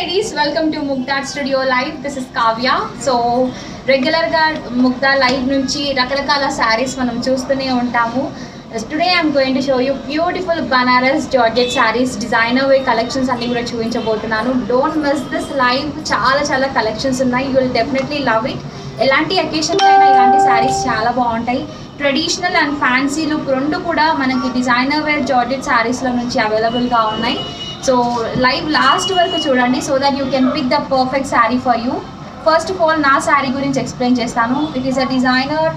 Ladies welcome to Mugdha studio live this is Kavya so రెగ్యులర్గా Mugdha live నుంచి రకరకాల శారీస్ మనం చూస్తూనే ఉంటాము today I'm going to show you beautiful Banaras georgette saris designer wear collections అన్ని కూడా చూపించబోతున్నాను డోంట్ మిస్ దిస్ లైవ్ చాలా చాలా కలెక్షన్స్ ఉన్నాయి you will definitely love it ఎలాంటి అకేషన్స్ అయినా ఇలాంటి శారీస్ చాలా బాగుంటాయి ట్రెడిషనల్ అండ్ ఫ్యాన్సీ లుక్ రెండు కూడా మనకి డిజైనర్ వేర్ జార్జెట్ శారీస్లో నుంచి అవైలబుల్గా ఉన్నాయి సో లైవ్ లాస్ట్ వరకు చూడండి so that you can pick the perfect sari for you first of all నా శారీ గురించి ఎక్స్ప్లెయిన్ చేస్తాను it is a designer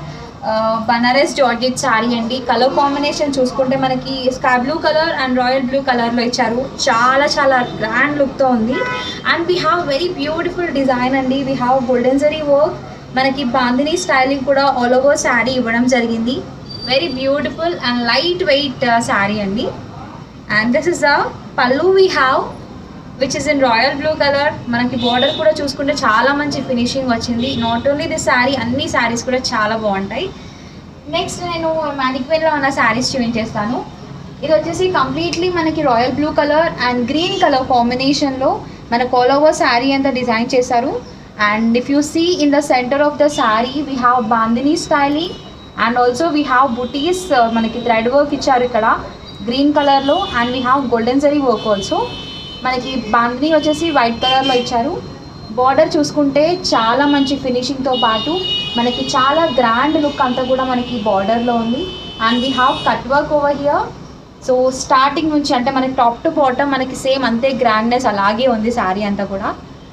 Banaras georgette sari అండి కలర్ కాంబినేషన్ చూసుకుంటే మనకి sky blue colour and royal blue కలర్లో ఇచ్చారు చాలా చాలా గ్రాండ్ లుక్తో ఉంది and we have very beautiful design అండి we have golden zari work మనకి బాందిని స్టైలింగ్ కూడా ఆల్ ఓవర్ శారీ ఇవ్వడం జరిగింది very beautiful and light weight sari అండి and this is a pallu we have which is in royal blue colour మనకి border కూడా చూసుకుంటే చాలా మంచి ఫినిషింగ్ వచ్చింది నాట్ ఓన్లీ దిస్ శారీ అన్ని శారీస్ కూడా చాలా బాగుంటాయి నెక్స్ట్ నేను మ్యానిక్వేర్లో ఉన్న శారీస్ చూపించేస్తాను ఇది వచ్చేసి కంప్లీట్లీ మనకి royal blue colour and green colour కాంబినేషన్లో మన ఆల్ ఓవర్ శారీ అంతా డిజైన్ చేశారు and if you see in the centre of the sari we have bandhani styling and also we have butis మనకి థ్రెడ్ వర్క్ ఇచ్చారు ఇక్కడ గ్రీన్ కలర్లో and we have golden zari work also మనకి బాందినీ వచ్చేసి వైట్ కలర్లో ఇచ్చారు బార్డర్ చూసుకుంటే చాలా మంచి ఫినిషింగ్తో పాటు మనకి చాలా గ్రాండ్ లుక్ అంతా కూడా మనకి బార్డర్లో ఉంది and we have cut work over here so starting నుంచి అంటే మనకి టాప్ టు బాటమ్ మనకి సేమ్ అంతే గ్రాండ్నెస్ అలాగే ఉంది శారీ అంతా కూడా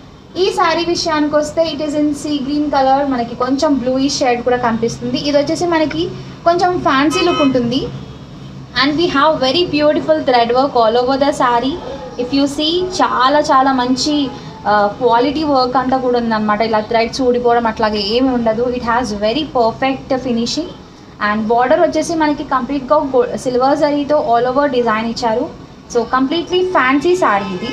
ఈ శారీ విషయానికి వస్తే it is in sea green colour మనకి కొంచెం బ్లూయిష్ షేడ్ కూడా కనిపిస్తుంది ఇది వచ్చేసి మనకి కొంచెం ఫ్యాన్సీ లుక్ ఉంటుంది and we have very beautiful thread work all over the sari if you see చాలా చాలా మంచి క్వాలిటీ వర్క్ అంతా కూడా ఉందన్నమాట ఇలా థ్రెడ్స్ ఊడిపోవడం అట్లాగే ఏమి ఉండదు it has very perfect finishing and border వచ్చేసి మనకి కంప్లీట్గా సిల్వర్ జరీతో ఆల్ ఓవర్ డిజైన్ ఇచ్చారు సో కంప్లీట్లీ ఫ్యాన్సీ శారీ ఇది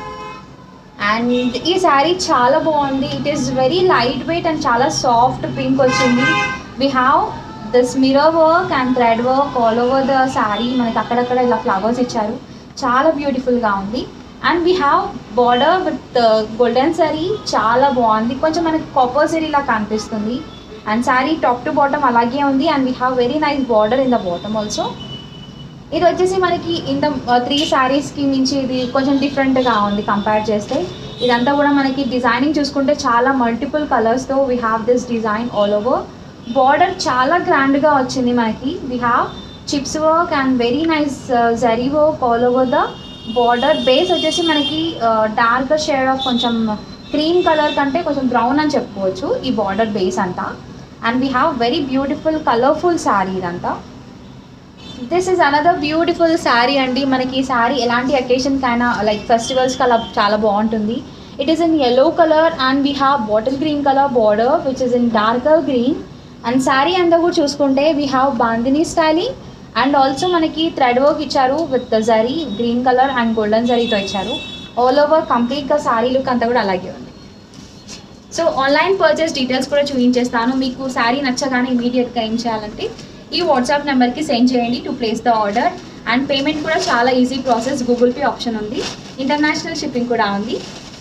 అండ్ ఈ శారీ చాలా బాగుంది it is very light weight and చాలా సాఫ్ట్ పింక్ వచ్చింది we have this mirror work and thread work all over the sari మనకి అక్కడక్కడ ఇలా ఫ్లవర్స్ ఇచ్చారు చాలా బ్యూటిఫుల్గా ఉంది and we have border with golden sari చాలా బాగుంది కొంచెం మనకి కాపర్ శారీ ఇలా కనిపిస్తుంది and sari top to bottom అలాగే ఉంది and we have very nice border in the bottom also ఇది వచ్చేసి మనకి ఇంత త్రీ శారీస్కి మించి ఇది కొంచెం డిఫరెంట్గా ఉంది కంపేర్ చేస్తే ఇదంతా కూడా మనకి డిజైనింగ్ చూసుకుంటే చాలా మల్టిపుల్ కలర్స్తో we have this design all over border చాలా గ్రాండ్గా వచ్చింది మనకి we have chips work and very nice zari work all over the border base వచ్చేసి మనకి డార్క్ షేడ్ ఆఫ్ కొంచెం క్రీమ్ కలర్ కంటే కొంచెం బ్రౌన్ అని చెప్పుకోవచ్చు ఈ బార్డర్ బేస్ అంతా and we have very beautiful colourful sari ఇదంతా this is another beautiful sari అండి మనకి ఈ శారీ ఎలాంటి అకేషన్కి అయినా లైక్ ఫెస్టివల్స్కి అలా చాలా బాగుంటుంది it is in yellow colour and we have bottle green colour border which is in darker green and sari అంతా కూడా చూసుకుంటే we have bandhani styling and also మనకి థ్రెడ్ వర్క్ ఇచ్చారు with zari green colour and golden జరీతో ఇచ్చారు ఆల్ ఓవర్ కంప్లీట్గా sari look అంతా కూడా అలాగే ఉంది సో ఆన్లైన్ పర్చేస్ డీటెయిల్స్ కూడా చూపించేస్తాను మీకు శారీ నచ్చగానే ఇమీడియట్గా ఏం చేయాలంటే ఈ వాట్సాప్ నెంబర్కి సెండ్ చేయండి to place the order and payment కూడా చాలా easy process Google Pay option ఉంది ఇంటర్నేషనల్ షిప్పింగ్ కూడా ఉంది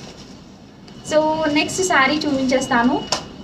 సో నెక్స్ట్ శారీ చూపించేస్తాను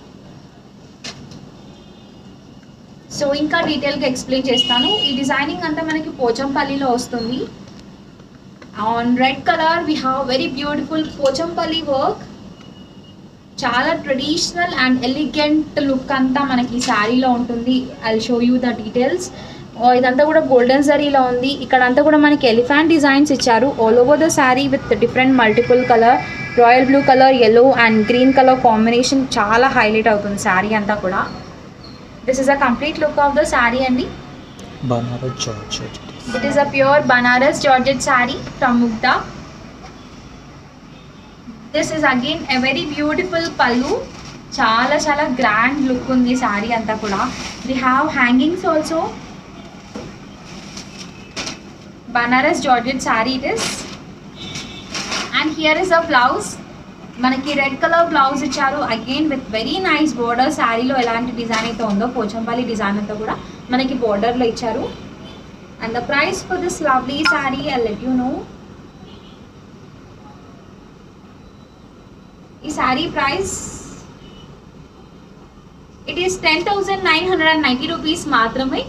సో ఇంకా డీటెయిల్గా ఎక్స్ప్లెయిన్ చేస్తాను ఈ డిజైనింగ్ అంతా మనకి పోచంపల్లిలో వస్తుంది on red colour we have very beautiful Pochampally work చాలా ట్రెడిషనల్ అండ్ ఎలిగెంట్ లుక్ అంతా మనకి ఈ శారీలో ఉంటుంది I show you the details ఇదంతా కూడా గోల్డెన్ జరీలో ఉంది ఇక్కడ అంతా కూడా మనకి ఎలిఫెంట్ డిజైన్స్ ఇచ్చారు all over the sari with different multiple colour royal blue colour yellow and green colour combination చాలా హైలైట్ అవుతుంది శారీ అంతా కూడా this is a complete look of the sari అండి Banaras georgette it is a pure Banaras georgette sari from Mugdha this is again a very beautiful pallu చాలా చాలా grand look ఉంది శారీ అంతా కూడా we have hangings also Banaras georgette sari it is and here is a blouse మనకి red colour blouse ఇచ్చారు again with very nice border శారీలో ఎలాంటి design అయితే ఉందో పోచంపల్లి డిజైన్ అంతా కూడా మనకి బోర్డర్లో ఇచ్చారు and the price for this lovely sari I let you know ఈ sari price it is ten thousand nine hundred and ninety rupees మాత్రమే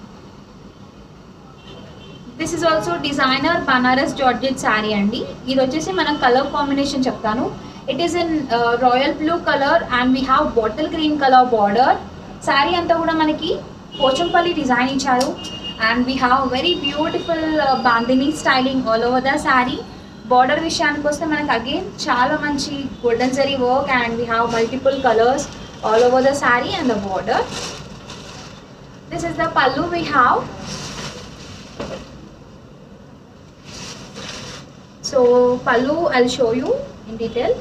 this is also designer Banaras georgette sari అండి ఇది వచ్చేసి మనం కలర్ కాంబినేషన్ చెప్తాను it is in royal blue colour and we have bottle green colour border sari అంతా కూడా మనకి పోచంపల్లి డిజైన్ ఇచ్చారు and we have very beautiful bandhani styling all over the sari border విషయానికి వస్తే మనకి అగైన్ చాలా మంచి golden zari work and we have multiple colours all over the sari and the border this is the pallu we have so pallu I'll show you in detail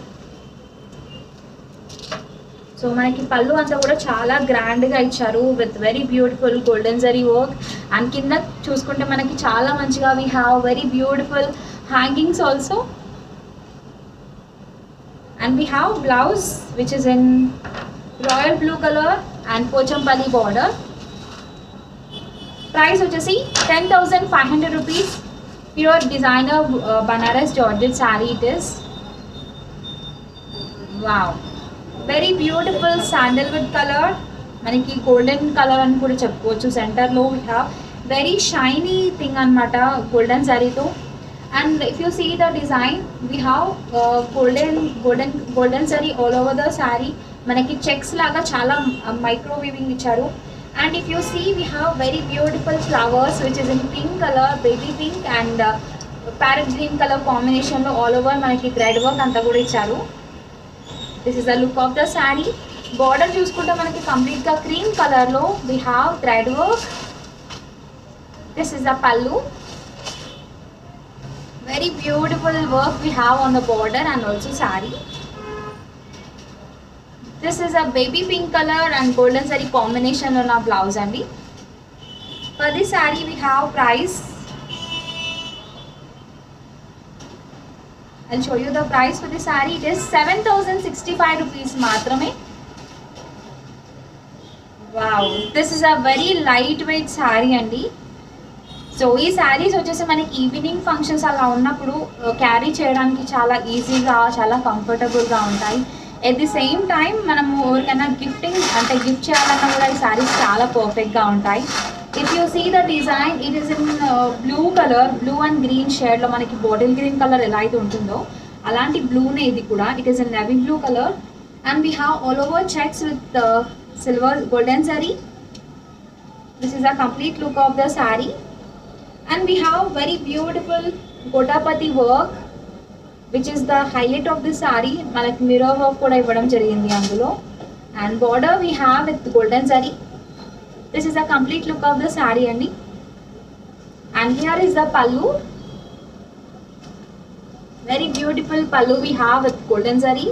so మనకి పళ్ళు అంతా కూడా చాలా గ్రాండ్గా ఇచ్చారు with very beautiful golden zari work and కింద చూసుకుంటే మనకి చాలా మంచిగా we have very beautiful hangings also and we have blouse which is in royal blue colour and Pochampally border price వచ్చేసి ten thousand five hundred rupees pure designer Banaras georgette sari it is wow very beautiful sandalwood colour మనకి golden colour అని కూడా చెప్పుకోవచ్చు సెంటర్లో we have very shiny thing అనమాట golden శారీతో and if you see the design we have golden golden golden sari all over the sari మనకి checks లాగా చాలా మైక్రో వీవింగ్ ఇచ్చారు and if you see we have very beautiful flowers which is in pink colour baby pink and parrot green colour కాంబినేషన్లో all over మనకి thread work అంతా కూడా ఇచ్చారు this is the look of the sari border చూసుకుంటే మనకి కంప్లీట్గా cream కలర్లో we have thread work this is the pallu very beautiful work we have on the border and also sari this is a baby pink colour and golden zari కాంబినేషన్లో నా blouse అండి for the sari we have price I'll show you the price for the saree. It is 7065 rupees మాత్రమే wow this is a very light weight sari అండి so ఈ శారీస్ వచ్చేసి మనకి evening functions అలా ఉన్నప్పుడు క్యారీ చేయడానికి చాలా ఈజీగా చాలా కంఫర్టబుల్గా ఉంటాయి ఎట్ ది సేమ్ టైం మనము ఎవరికైనా గిఫ్టింగ్ అంటే గిఫ్ట్ చేయాలన్నా కూడా ఈ శారీస్ చాలా పర్ఫెక్ట్గా ఉంటాయి if you see the design it is in blue colour blue and green షేడ్లో మనకి బాటిల్ గ్రీన్ కలర్ ఎలా అయితే ఉంటుందో అలాంటి బ్లూనే ఇది కూడా it is in navy blue colour and we have all over checks with silver golden zari this is the complete look of the sari and we have very beautiful gota patti work which is the highlight of the sari మనకి mirror work కూడా ఇవ్వడం జరిగింది అందులో and border we have with golden zari this is the complete look of the sari అండి and here is the pallu very beautiful pallu we have with golden sari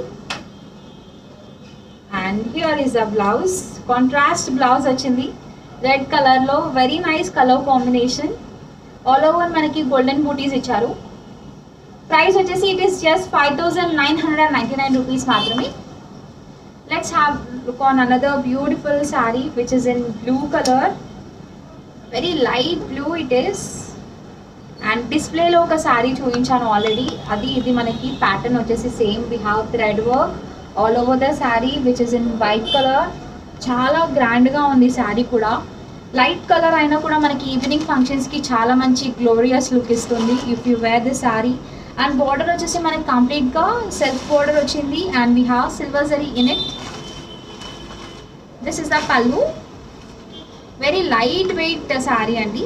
and here is the blouse contrast blouse వచ్చింది red కలర్లో very nice colour combination all over మనకి golden booties ఇచ్చారు price వచ్చేసి it is just five thousand nine hundred and ninety nine rupees మాత్రమే let's have look on another beautiful sari which is in blue colour very light blue it is and డిస్ప్లేలో ఒక శారీ చూపించాను already అది ఇది మనకి pattern వచ్చేసి same we have thread work all over the sari which is in white colour చాలా గ్రాండ్గా ఉంది శారీ కూడా లైట్ కలర్ అయినా కూడా మనకి ఈవినింగ్ ఫంక్షన్స్కి చాలా మంచి గ్లోరియస్ లుక్ ఇస్తుంది if you wear the sari and border వచ్చేసి మనకి కంప్లీట్గా సెల్ఫ్ బార్డర్ వచ్చింది and we have silver zari in it this is the pallu very light weight sari అండి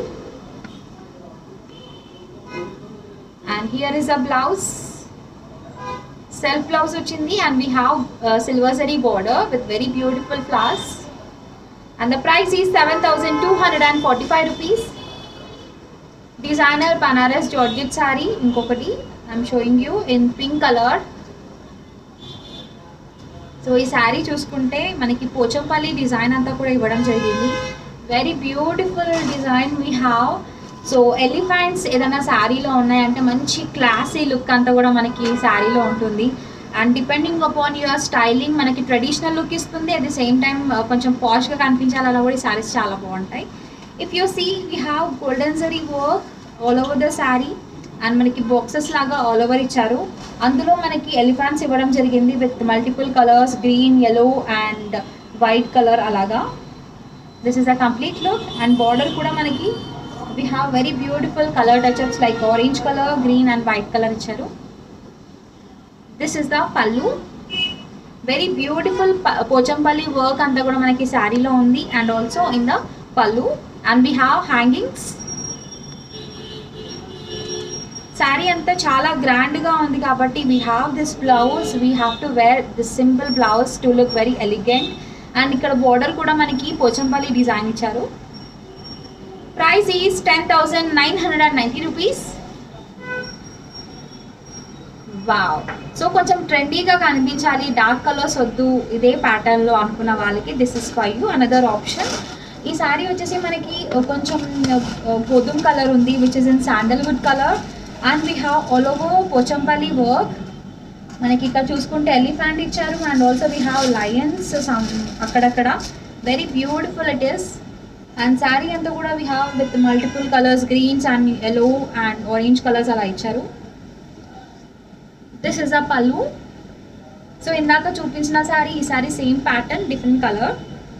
and here is the blouse self blouse వచ్చింది and we have silver zari border with very beautiful flowers and the price is 7245 rupees designer banaras georgette saree ఇంకొకటి I'm showing you in pink colour so ఈ శారీ చూసుకుంటే మనకి Pochampally design అంతా కూడా ఇవ్వడం జరిగింది very beautiful design we have so elephants ఏదైనా శారీలో ఉన్నాయంటే మంచి క్లాసీ లుక్ అంతా కూడా మనకి శారీలో ఉంటుంది and depending upon your styling మనకి ట్రెడిషనల్ లుక్ ఇస్తుంది అట్ ది సేమ్ టైం కొంచెం పాష్గా కనిపించాలి అలా కూడా ఈ శారీస్ చాలా బాగుంటాయి if you see we have golden zari work all over the sari and మనకి బాక్సెస్ లాగా ఆల్ ఓవర్ ఇచ్చారు అందులో మనకి ఎలిఫాంట్స్ ఇవ్వడం జరిగింది with multiple colours green yellow and white colour అలాగా this is a complete look and border కూడా మనకి we have very beautiful colour touch ups like orange colour green and white colour ఇచ్చారు this is the pallu very beautiful Pochampally work అంతా కూడా మనకి శారీలో ఉంది and also in the pallu and we have hangings sari అంతా చాలా గ్రాండ్గా ఉంది కాబట్టి we have this blouse we have to wear this simple blouse to look very elegant and ఇక్కడ బోర్డర్ కూడా మనకి పోచంపల్లి డిజైన్ ఇచ్చారు price is ten thousand nine hundred and ninety rupees wow so కొంచెం ట్రెండీగా కనిపించాలి డార్క్ కలర్స్ వద్దు ఇదే ప్యాటర్న్లో అనుకున్న వాళ్ళకి this is for you another option ఈ శారీ వచ్చేసి మనకి కొంచెం గోధుమ కలర్ ఉంది which is in sandalwood colour and we have all over Pochampally work మనకి ఇక్కడ చూసుకుంటే ఎలిఫెంట్ ఇచ్చారు and also we have lions some అక్కడక్కడ very beautiful it is and sari అంతా కూడా we have with multiple colours greens and yellow and orange colours అలా ఇచ్చారు this is a పల్లు సో ఇందాక చూపించిన శారీ ఈ sari same pattern different colour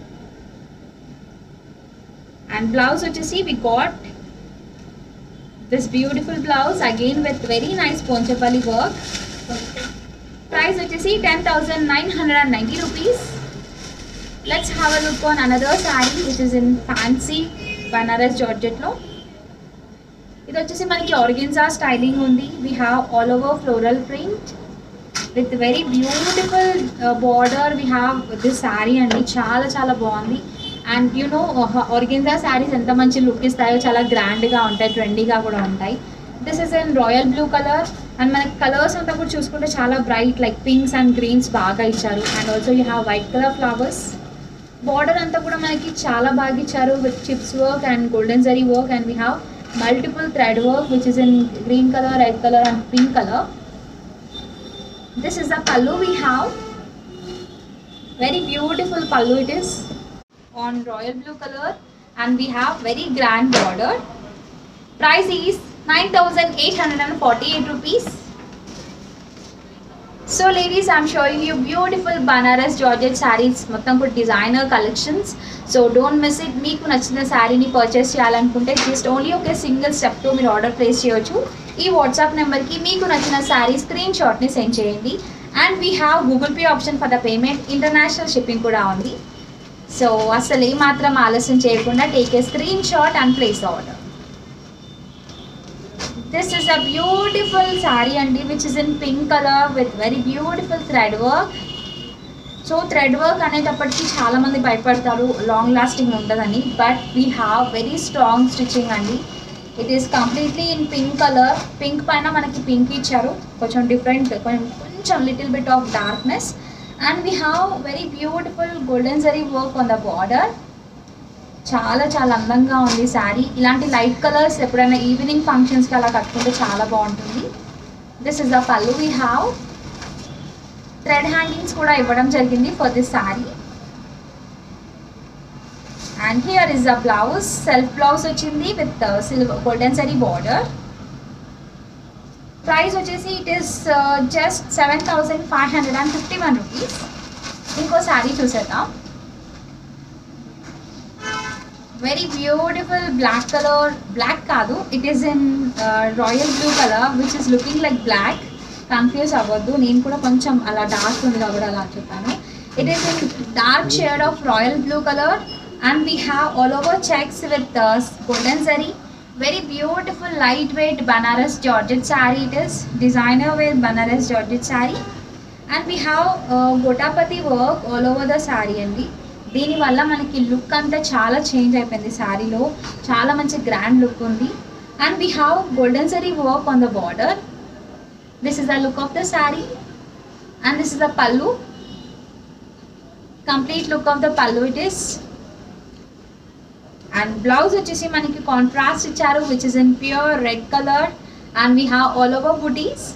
and blouse వచ్చేసి we got this beautiful blouse again with very nice Pochampally work price వచ్చేసి ten thousand nine hundred and ninety rupees let's have a look on another sari which is in fancy Banaras జార్జెట్లో ఇది వచ్చేసి మనకి organza styling ఉంది we have all over floral print with very beautiful border we have this sari అండి చాలా చాలా బాగుంది and you know organza saris ఎంత మంచి లుక్ ఇస్తాయో చాలా గ్రాండ్గా ఉంటాయి ట్రెండీగా కూడా ఉంటాయి this is in royal blue colour and మనకి కలర్స్ అంతా కూడా చూసుకుంటే చాలా bright like pinks and greens బాగా ఇచ్చారు and also you have white colour flowers border అంతా కూడా మనకి చాలా బాగా ఇచ్చారు with chips work and golden zari work and we have multiple thread work which is in green color red color and pink color this is the pallu we have very beautiful pallu it is on royal blue color and we have very grand border price is 9848 rupees so ladies I'm showing you beautiful Banaras georgette saris మొత్తం కూడా designer collections so don't miss it మీకు నచ్చిన శారీని purchase చేయాలనుకుంటే just only ఒక single స్టెప్తో మీరు order place చేయొచ్చు ఈ వాట్సాప్ నెంబర్కి మీకు నచ్చిన శారీ స్క్రీన్ షాట్ని సెండ్ చేయండి and we have Google Pay option for the payment international shipping కూడా ఉంది సో అసలు ఏమాత్రం ఆలస్యం చేయకుండా take a screen shot and place order this is a beautiful sari అండి which is in pink colour with very beautiful thread work so thread work అనేటప్పటికీ చాలామంది భయపడతారు లాంగ్ లాస్టింగ్ ఉంటుందని but we have very strong stitching అండి it is completely in pink colour pink పైన మనకి pink ఇచ్చారు కొంచెం డిఫరెంట్ కొంచెం కొంచెం little bit of darkness and we have very beautiful golden zari work on the border చాలా చాలా అందంగా ఉంది శారీ ఇలాంటి లైట్ కలర్స్ ఎప్పుడైనా ఈవినింగ్ ఫంక్షన్స్కి అలా కట్టుకుంటే చాలా బాగుంటుంది this is the pallu we have thread hangings కూడా ఇవ్వడం జరిగింది for this sari and here is the blouse self blouse వచ్చింది with silver golden zari border price వచ్చేసి it is just seven thousand five hundred and fifty one rupees ఇంకో శారీ చూసేద్దాం very beautiful black colour black కాదు it is in royal blue colour which is looking like black confuse అవ్వద్దు నేను కూడా కొంచెం అలా dark ఉంది కాబట్టి అలా చెప్పాను it is in dark shade of royal blue colour and we have all over checks with golden zari very beautiful light weight Banaras georgette sari it is designer wear Banaras georgette sari and we have gotapatti work all over the sari అండి దీనివల్ల మనకి look అంతా చాలా change అయిపోయింది శారీలో చాలా మంచి grand look ఉంది and we have golden zari work on the border this is the look of the sari and this is the pallu complete look of the pallu it is and blouse వచ్చేసి మనకి కాంట్రాస్ట్ ఇచ్చారు which is in pure red colour and we have all over butis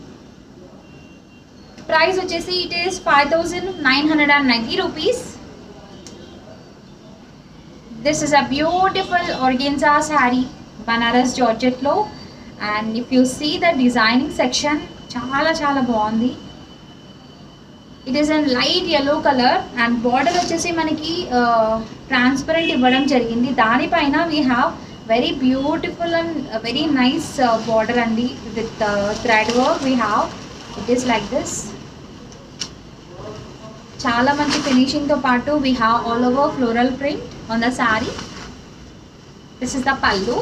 price వచ్చేసి it is five thousand nine hundred and ninety rupees this is a beautiful organza sari Banaras జార్జెట్లో and if you see the designing section చాలా చాలా బాగుంది it is an light yellow colour and border వచ్చేసి మనకి transparent ఇవ్వడం జరిగింది దానిపైన we have very beautiful and very nice border అండి with thread work we have it is like this చాలా మంచి ఫినిషింగ్తో పాటు we have all over floral print on the sari this is the pallu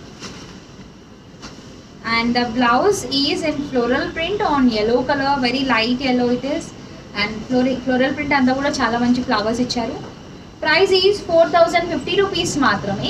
and the blouse is in floral print on yellow color very light yellow it is and floral, floral print అంతా కూడా చాలా మంచి flowers ఇచ్చారు price is four thousand fifty rupees మాత్రమే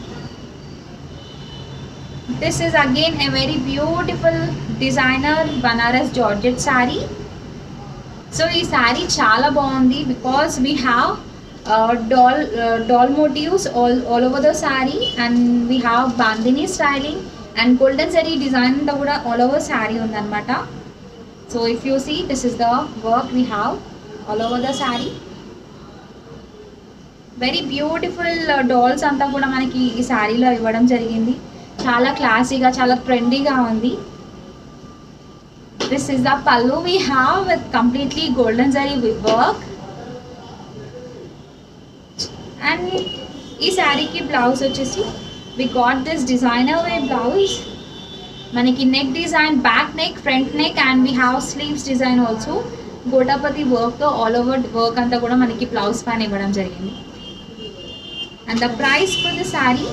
this is again a very beautiful designer Banaras georgette sari so ఈ శారీ చాలా బాగుంది because we have doll doll motifs all all over the sari and we have bandhani styling and golden zari design అంతా కూడా all over sari ఉందన్నమాట so if you see this is the work we have all over the sari very beautiful dolls అంతా కూడా మనకి ఈ శారీలో ఇవ్వడం జరిగింది చాలా క్లాసీగా చాలా ట్రెండీగా ఉంది this is the pallu we have with completely golden zari work and ఈ శారీకి బ్లౌజ్ వచ్చేసి we got this designer wear blouse మనకి neck design back neck front neck and we have sleeves design also gotapatti వర్క్తో ఆల్ ఓవర్ వర్క్ అంతా కూడా మనకి blouse పైన ఇవ్వడం జరిగింది and the price for the sari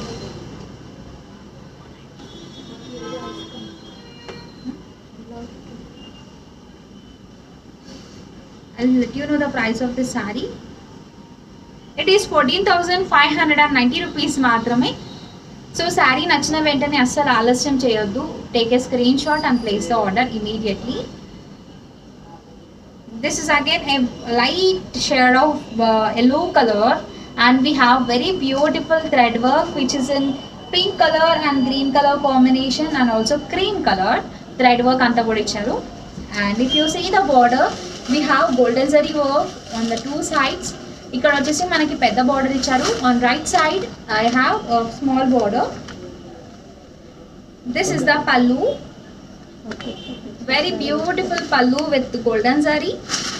I'll let you know the price of this saree. It is 14,590 rupees మాత్రమే so sari నచ్చిన వెంటనే అస్సలు ఆలస్యం చేయొద్దు take a screen shot and place the order immediately this is again a light shade of yellow colour and we have very beautiful thread work which is in pink colour and green colour combination and also cream colour thread work అంతా కూడా ఇచ్చారు and if you see the border we have golden zari work on the two sides ఇక్కడ వచ్చేసి మనకి పెద్ద border ఇచ్చారు on right side I have small border this is the pallu very beautiful pallu with golden zari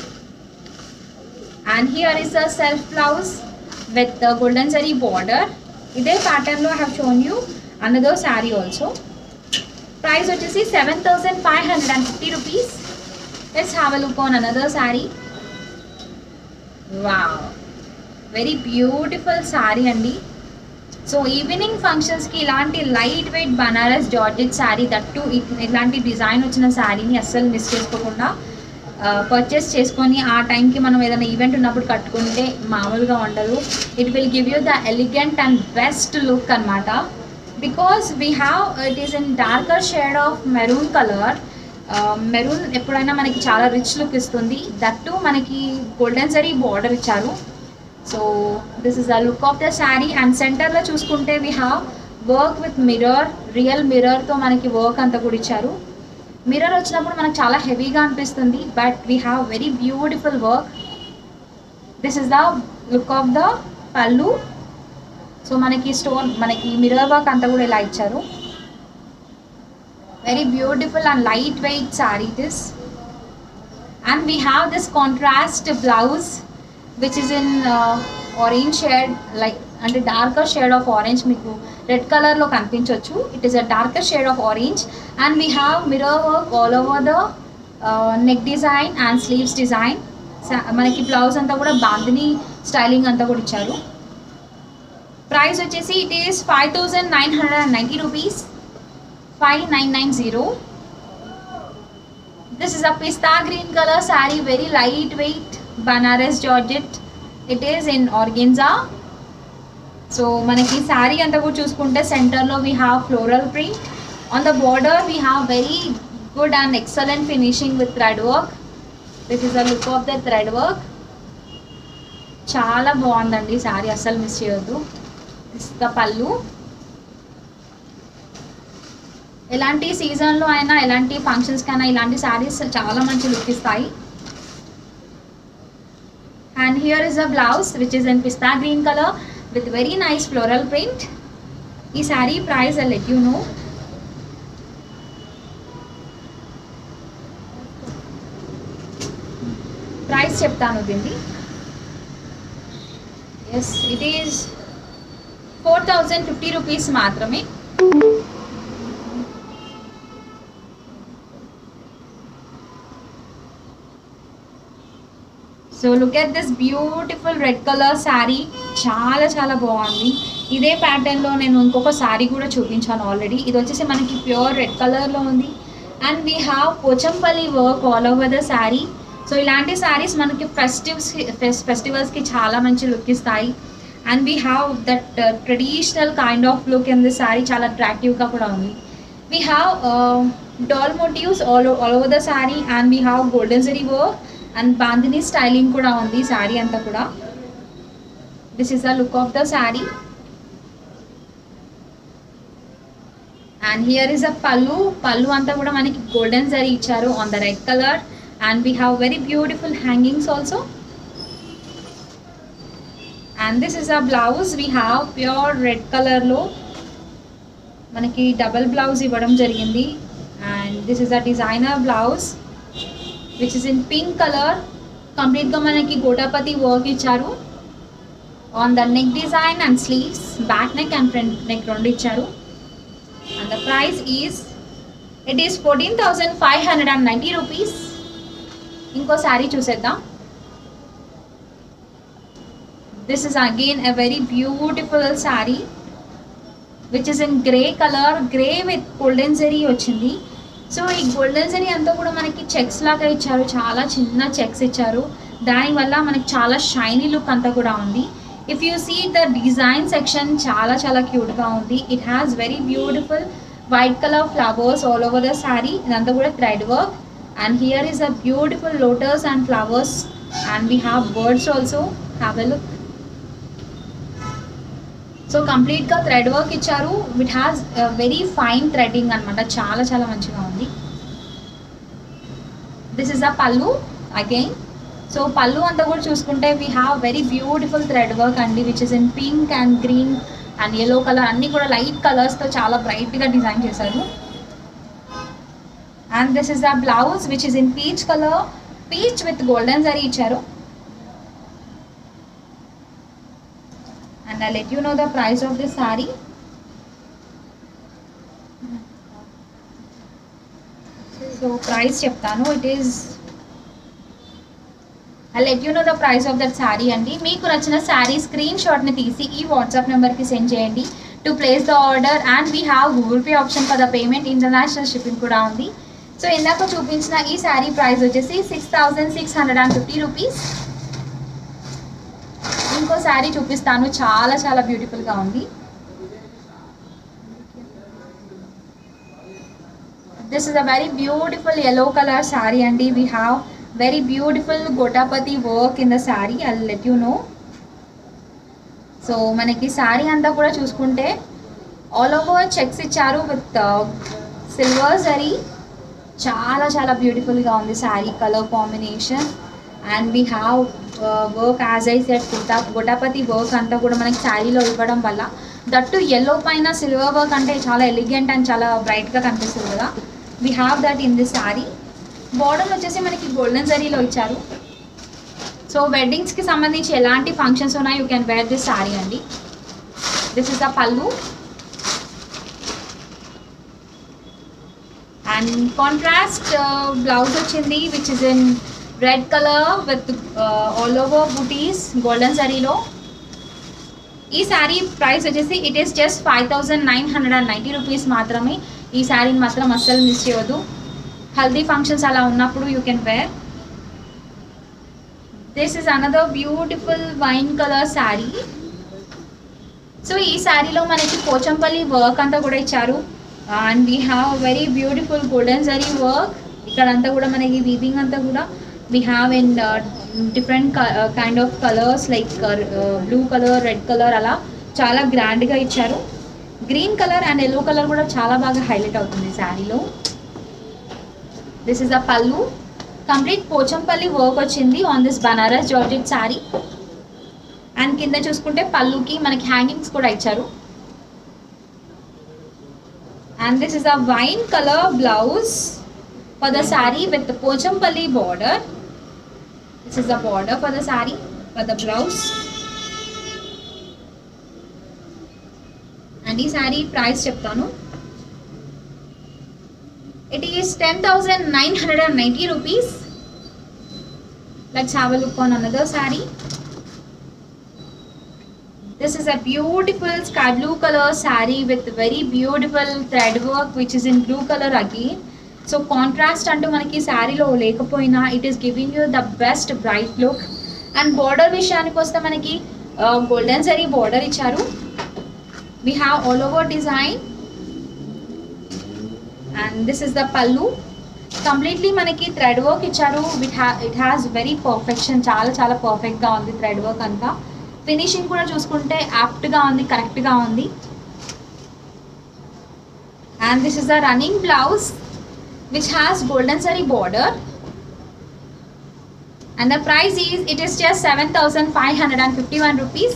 and here is a self blouse with golden zari border ఇదే ప్యాటర్న్లో have shown you another sari also price వచ్చేసి seven thousand five hundred and fifty rupees let's have a look on another sari wow very beautiful sari అండి so evening ఫంక్షన్స్కి ఇలాంటి light weight Banaras georgette sari that ఇలాంటి design వచ్చిన శారీని అస్సలు మిస్ చేసుకోకుండా పర్చేస్ చేసుకొని ఆ టైంకి మనం ఏదైనా ఈవెంట్ ఉన్నప్పుడు కట్టుకుంటే మామూలుగా ఉండదు it will give you the elegant and best look అనమాట because we have it is in darker shade of maroon colour maroon ఎప్పుడైనా మనకి చాలా రిచ్ లుక్ ఇస్తుంది దట్టు మనకి గోల్డెన్ జరీ బార్డర్ ఇచ్చారు so this is the look of the sari and సెంటర్లో చూసుకుంటే we have work with mirror real మిర్రర్తో మనకి వర్క్ అంతా కూడా ఇచ్చారు మిర్రర్ వచ్చినప్పుడు మనకు చాలా హెవీగా అనిపిస్తుంది but we have very beautiful work this is the look of the pallu so మనకి స్టోన్ మనకి మిర్రర్ వర్క్ అంతా కూడా ఇలా ఇచ్చారు very beautiful and lightweight saree this and we have this contrast blouse which is in uh, orange shade like అంటే darker shade of orange మీకు red కలర్లో కనిపించవచ్చు it is a darker shade of orange and we have mirror work all over the neck design and sleeves design మనకి blouse అంతా కూడా bandhani styling అంతా కూడా ఇచ్చారు ప్రైస్ వచ్చేసి it is five thousand nine hundred and ninety rupees 5990 this is a pista green color saree very lightweight banaras georgette it is in organza so మనకి శారీ అంతా కూడా చూసుకుంటే సెంటర్లో we have floral print on the border we have very good and excellent finishing with thread work this is the look of the thread work చాలా బాగుందండి శారీ అస్సలు miss చేయొద్దు this the పళ్ళు ఎలాంటి సీజన్లో అయినా ఎలాంటి ఫంక్షన్స్కి అయినా ఇలాంటి శారీస్ చాలా మంచి లుక్ ఇస్తాయి and here is a blouse which is in pista green colour with very nice floral print ఈ sari price I let you know price చెప్తాను దీన్ని yes it is four thousand fifty rupees మాత్రమే so look at this beautiful red colour sari చాలా చాలా బాగుంది ఇదే ప్యాటర్న్లో నేను ఇంకొక శారీ కూడా చూపించాను ఆల్రెడీ ఇది వచ్చేసి మనకి ప్యూర్ రెడ్ కలర్లో ఉంది and we have Pochampally work all over the sari so ఇలాంటి శారీస్ మనకి ఫెస్టివ్స్ ఫెస్టివల్స్కి చాలా మంచి లుక్ ఇస్తాయి and we have that traditional kind of look in this sari చాలా అట్రాక్టివ్గా కూడా ఉంది we have doll motifs all all over the sari and we have golden zari work and bandhani styling కూడా ఉంది శారీ అంతా కూడా this is the look of the sari and here is a pallu pallu అంతా కూడా మనకి గోల్డెన్ జరీ ఇచ్చారు on the red colour and we have very beautiful hangings also and this is a blouse we have pure red కలర్లో మనకి double blouse ఇవ్వడం జరిగింది and this is a designer blouse which is in pink colour కంప్లీట్గా మనకి gotapatti work ఇచ్చారు on the neck design and sleeves back neck and front neck రెండు ఇచ్చారు and the price is it is fourteen thousand five hundred and ninety rupees ఇంకో శారీ చూసేద్దాం this is again a very beautiful sari which is in grey colour grey with golden zari వచ్చింది so ఈ golden zari అంతా కూడా మనకి checks లాగా ఇచ్చారు చాలా చిన్న చెక్స్ ఇచ్చారు దానివల్ల మనకి చాలా షైనీ లుక్ అంతా కూడా ఉంది if you see the design section చాలా చాలా క్యూట్గా ఉంది it has very beautiful white colour flowers all over the sari ఇదంతా కూడా thread work and here is a beautiful lotus and flowers and we have birds also have a look so కంప్లీట్గా thread work ఇచ్చారు it has very fine threading అనమాట చాలా చాలా మంచిగా ఉంది this is a పళ్ళు అగైన్ సో పళ్ళు అంతా కూడా చూసుకుంటే we have very beautiful thread work అండి which is in pink and green and yellow colour అన్నీ కూడా లైట్ కలర్స్తో చాలా బ్రైట్గా డిజైన్ చేశారు and this is the blouse which is in peach colour peach with golden zari ఇచ్చారు and I'll let you know the price of this saree. So price చెప్తాను it is I let you know the price of that sari అండి మీకు నచ్చిన శారీ screen షాట్ని తీసి ఈ WhatsApp నెంబర్కి send చేయండి to place the order and we have Google Pay option for the payment international shipping కూడా ఉంది సో ఇందాక చూపించిన ఈ శారీ ప్రైస్ వచ్చేసి six thousand six hundred and fifty rupees ఇంకో శారీ చూపిస్తాను చాలా చాలా బ్యూటిఫుల్గా ఉంది this is a very beautiful yellow colour sari అండి we have very beautiful gota patti work in the sari I let you know so మనకి శారీ అంతా కూడా చూసుకుంటే ఆల్ ఓవర్ చెక్స్ ఇచ్చారు విత్ సిల్వర్ జరీ చాలా చాలా బ్యూటిఫుల్గా ఉంది sari colour combination and we have work as I set గుటా గుటాపతి వర్క్ అంతా కూడా మనకి శారీలో ఇవ్వడం వల్ల దట్టు ఎల్లో పైన సిల్వర్ వర్క్ అంటే చాలా ఎలిగెంట్ అండ్ చాలా బ్రైట్గా కనిపిస్తుంది కదా we have that in this sari border వచ్చేసి మనకి గోల్డెన్ జరీలో ఇచ్చారు సో వెడ్డింగ్స్కి సంబంధించి ఎలాంటి ఫంక్షన్స్ ఉన్నాయి you can wear this sari అండి this is the pallu and contrast blouse వచ్చింది which is in red colour with all over butis golden జరీలో ఈ శారీ ప్రైస్ వచ్చేసి it is just five thousand nine hundred and ninety rupees మాత్రమే ఈ శారీని మాత్రం అస్సలు మిస్ చేయవద్దు హల్దీ ఫంక్షన్స్ అలా ఉన్నప్పుడు you can wear this is another beautiful wine colour sari so ఈ శారీలో మనకి పోచంపల్లి వర్క్ అంతా కూడా ఇచ్చారు and we have very beautiful golden zari work ఇక్కడంతా కూడా మనకి వీవింగ్ అంతా కూడా we have in different kind of colours like blue colour red colour అలా చాలా గ్రాండ్గా ఇచ్చారు green colour and yellow colour కూడా చాలా బాగా హైలైట్ అవుతుంది శారీలో this is a pallu complete Pochampally work వచ్చింది on this Banaras georgette sari and కింద చూసుకుంటే పళ్ళుకి మనకి హ్యాంగింగ్స్ కూడా ఇచ్చారు and this is a wine colour blouse for the sari with Pochampally border this is the border for the sari for the blouse and ఈ sari price చెప్తాను it is ten thousand nine hundred and ninety rupees let's have a look on another sari This is a beautiful sky blue color saree with very beautiful thread work which is in blue color again. So contrast అంటూ మనకి శారీలో లేకపోయినా it is giving you the best bright look and border విషయానికి వస్తే మనకి golden zari border ఇచ్చారు we have all over design and this is the pallu completely మనకి thread work ఇచ్చారు విట్ హ్యా ఇట్ హ్యాస్ వెరీ పర్ఫెక్షన్ చాలా చాలా పర్ఫెక్ట్గా ఉంది థ్రెడ్ వర్క్ అంతా ఫినిషింగ్ కూడా చూసుకుంటే యాప్ట్గా ఉంది కరెక్ట్గా ఉంది and this is the running blouse which has golden zari border and the price is it is just seven thousand five hundred and fifty one rupees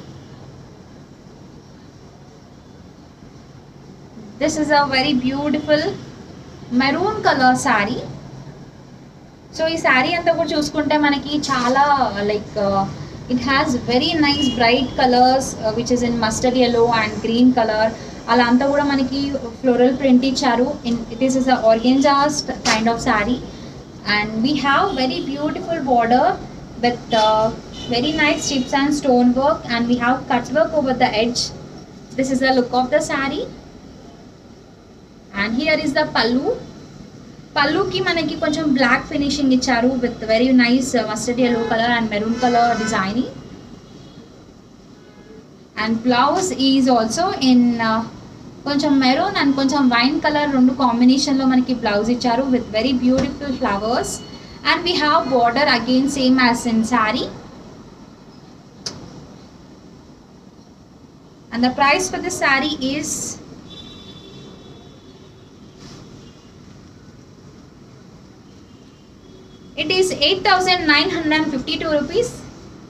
this is a very beautiful maroon colour sari so ఈ శారీ అంతా కూడా చూసుకుంటే మనకి చాలా like it has very nice bright colours which is in mustard yellow and green colour అలా అంతా కూడా మనకి ఫ్లోరల్ ప్రింట్ ఇచ్చారు in it is is a organza kind of sari and we have very beautiful border with very nice chips and stone work and we have cut work over the edge this is the look of the sari and here is the pallu పళ్ళుకి మనకి కొంచెం black finishing ఇచ్చారు with very nice mustard yellow colour and maroon colour design and blouse is also in కొంచెం maroon and కొంచెం wine colour రెండు కాంబినేషన్లో మనకి blouse ఇచ్చారు with very beautiful flowers and we have border again same as in sari and the price for this sari is It is 8,952 rupees.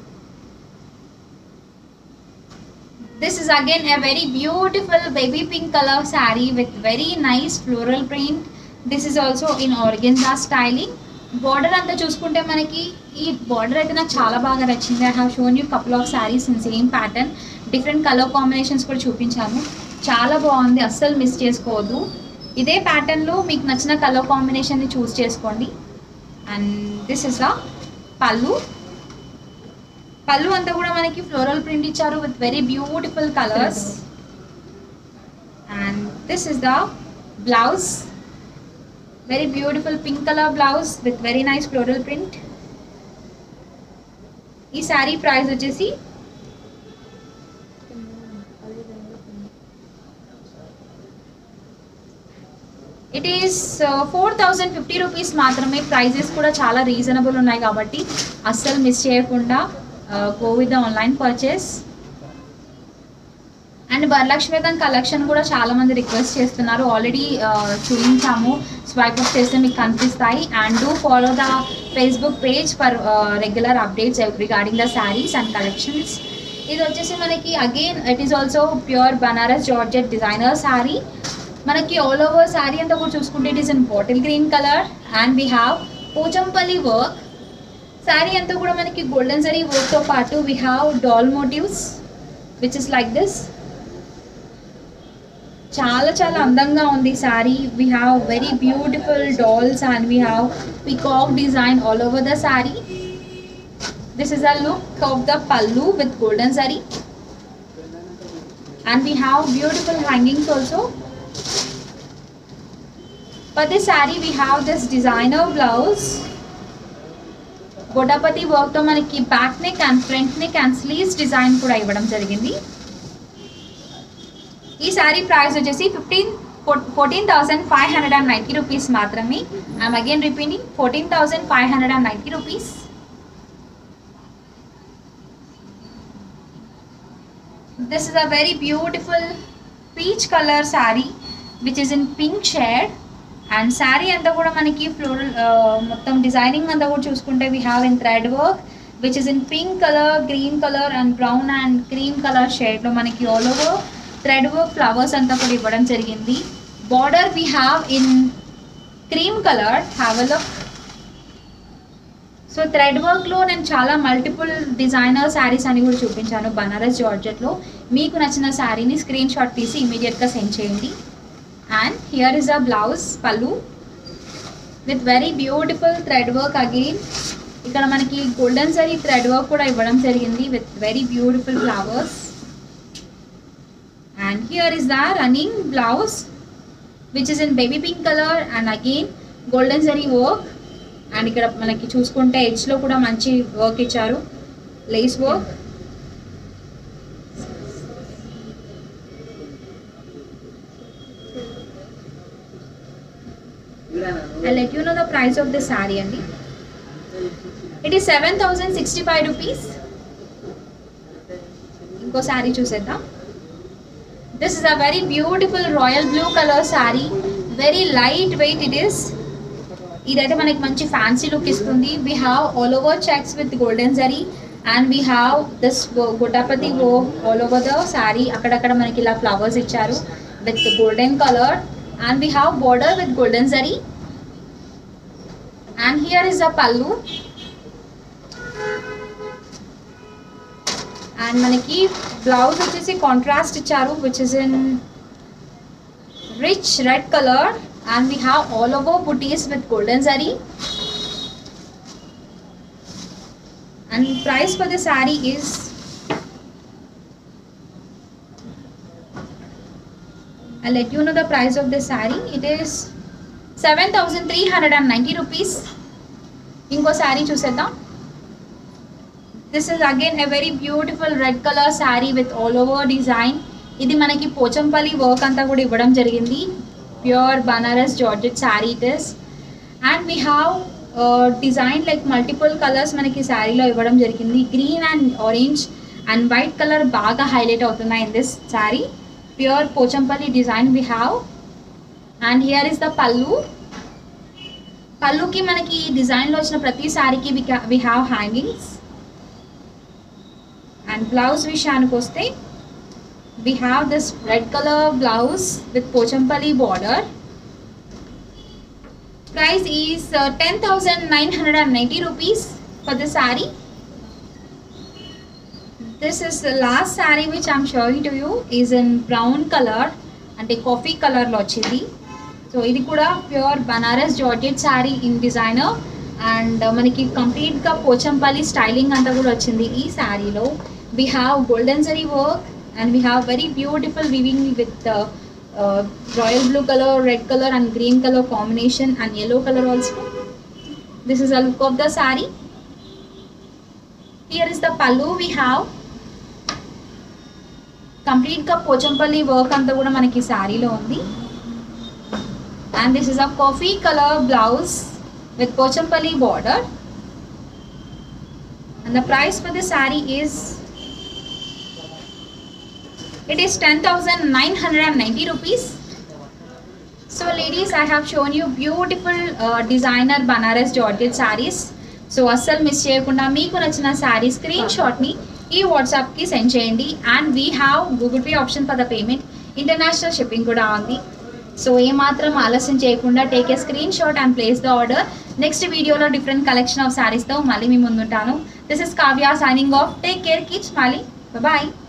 This is again a very beautiful baby pink color saree with very nice floral print. This is also in organza styling. Border అంతా చూసుకుంటే మనకి ఈ border అయితే నాకు చాలా బాగా నచ్చింది I have shown you couple of saris in same pattern different colour combinations కూడా చూపించాను చాలా బాగుంది అస్సలు మిస్ చేసుకోవద్దు ఇదే ప్యాటర్న్లో మీకు నచ్చిన కలర్ కాంబినేషన్ని చూస్ చేసుకోండి అండ్ దిస్ ఇస్ ద పళ్ళు పళ్ళు అంతా కూడా మనకి ఫ్లోరల్ ప్రింట్ ఇచ్చారు with very beautiful colours and this is the blouse very beautiful pink colour blouse with very nice floral print ఈ శారీ ప్రైస్ వచ్చేసి it is four thousand fifty rupees మాత్రమే prices కూడా చాలా రీజనబుల్ ఉన్నాయి కాబట్టి అస్సలు మిస్ చేయకుండా go with the online purchase and వరలక్ష్మీతం కలెక్షన్ కూడా చాలా మంది రిక్వెస్ట్ చేస్తున్నారు ఆల్రెడీ చూపించాము స్వైప్ అప్ చేస్తే మీకు కనిపిస్తాయి and do follow the Facebook page for regular updates regarding the saris and collections ఇది వచ్చేసి మనకి again it is also pure Banaras georgette designer sari మనకి ఆల్ ఓవర్ శారీ అంతా కూడా చూసుకుంటే it is in bottle green colour and we have Pochampally work sari అంతా కూడా మనకి గోల్డెన్ సరీ వర్క్తో పాటు we have doll motifs which is like this చాలా చాలా అందంగా ఉంది sari we have very beautiful dolls and we have peacock design all over the sari this is a look of the pallu with golden zari and we have beautiful hangings also for this saree we have this designer blouse బొటాపతి వర్క్తో మనకి back neck and front neck and sleeves design కూడా ఇవ్వడం జరిగింది ఈ sari price వచ్చేసి fifteen fourteen thousand five hundred and ninety rupees మాత్రమే I'm again repeating fourteen thousand five hundred and ninety rupees this is a very beautiful peach color saree which is in pink shade and sari అంతా కూడా మనకి floral మొత్తం designing అంతా కూడా చూసుకుంటే we have in thread work which is in pink colour green colour and brown and cream colour షేడ్లో మనకి all over thread work flowers అంతా కూడా ఇవ్వడం జరిగింది border we have in cream colour have a look so thread వర్క్లో నేను చాలా multiple designer saris అని కూడా చూపించాను బనారస్ జార్జెట్లో మీకు నచ్చిన శారీని స్క్రీన్ షాట్ తీసి ఇమీడియట్గా సెండ్ చేయండి and here is a blouse pallu with very beautiful thread work again ఇక్కడ మనకి గోల్డెన్ సరీ థ్రెడ్ వర్క్ కూడా ఇవ్వడం జరిగింది with very beautiful flowers and here is the running blouse which is in baby pink colour and again golden zari work and ఇక్కడ మనకి చూసుకుంటే ఎడ్జ్లో కూడా మంచి వర్క్ ఇచ్చారు lace work I let you know the price of this sari అండి it is seven thousand sixty five rupees ఇంకో శారీ చూసేద్దాం this is a very beautiful royal blue colour sari very light weight it is ఇదైతే మనకి మంచి fancy look ఇస్తుంది we have all over checks with golden zari and we have this గుడ్డపతి ఓ all over the sari అక్కడక్కడ మనకి ఇలా ఫ్లవర్స్ ఇచ్చారు with golden colour and we have border with golden zari and here is a pallu and మనకి blouse వచ్చేసి contrast ఇచ్చారు which is in rich red colour and we have all over butis with golden zari and price for the sari is I'll let you know the price of this saree. It is 7,390 rupees. ఇంకో శారీ చూసేద్దాం this is again a very beautiful red colour sari with all over design ఇది మనకి Pochampally work అంతా కూడా ఇవ్వడం జరిగింది pure Banaras georgette sari it is and we have design like multiple colours మనకి శారీలో ఇవ్వడం జరిగింది green and orange and white colour బాగా హైలైట్ అవుతున్నాయి in this sari pure Pochampally design we have and here is the pallu పళ్ళుకి మనకి ఈ డిజైన్లో వచ్చిన ప్రతి శారీకి we have hangings and blouse విషయానికి వస్తే we have this red colour blouse with Pochampally border price is ten thousand nine hundred and ninety rupees for the sari this is last sari which I'm showing to you is in brown colour అంటే coffee కలర్లో వచ్చింది so ఇది కూడా pure Banaras georgette sari in designer and మనకి కంప్లీట్గా Pochampally styling అంతా కూడా వచ్చింది ఈ శారీలో we have golden zari work and we have very beautiful weaving with royal blue colour red colour and green colour combination and yellow colour also this is a look of the sari here is the pallu we have కంప్లీట్గా Pochampally work అంతా కూడా మనకి శారీలో ఉంది and this is a coffee color blouse with pochampalli border and the price for the saree is it is 10990 rupees so ladies i have shown you beautiful uh, designer banaras georgette sarees so అస్సలు miss చేయకుండా మీకు నచ్చిన శారీ screen షాట్ని ఈ వాట్సాప్కి send చేయండి and we have Google Pay option for the payment international shipping కూడా ఉంది సో ఏమాత్రం ఆలస్యం చేయకుండా take a screen shot and place the order next వీడియోలో డిఫరెంట్ కలెక్షన్ ఆఫ్ శారీస్తో మళ్ళీ మీ ముందుంటాను this is Kavya signing off take care keep smiling bye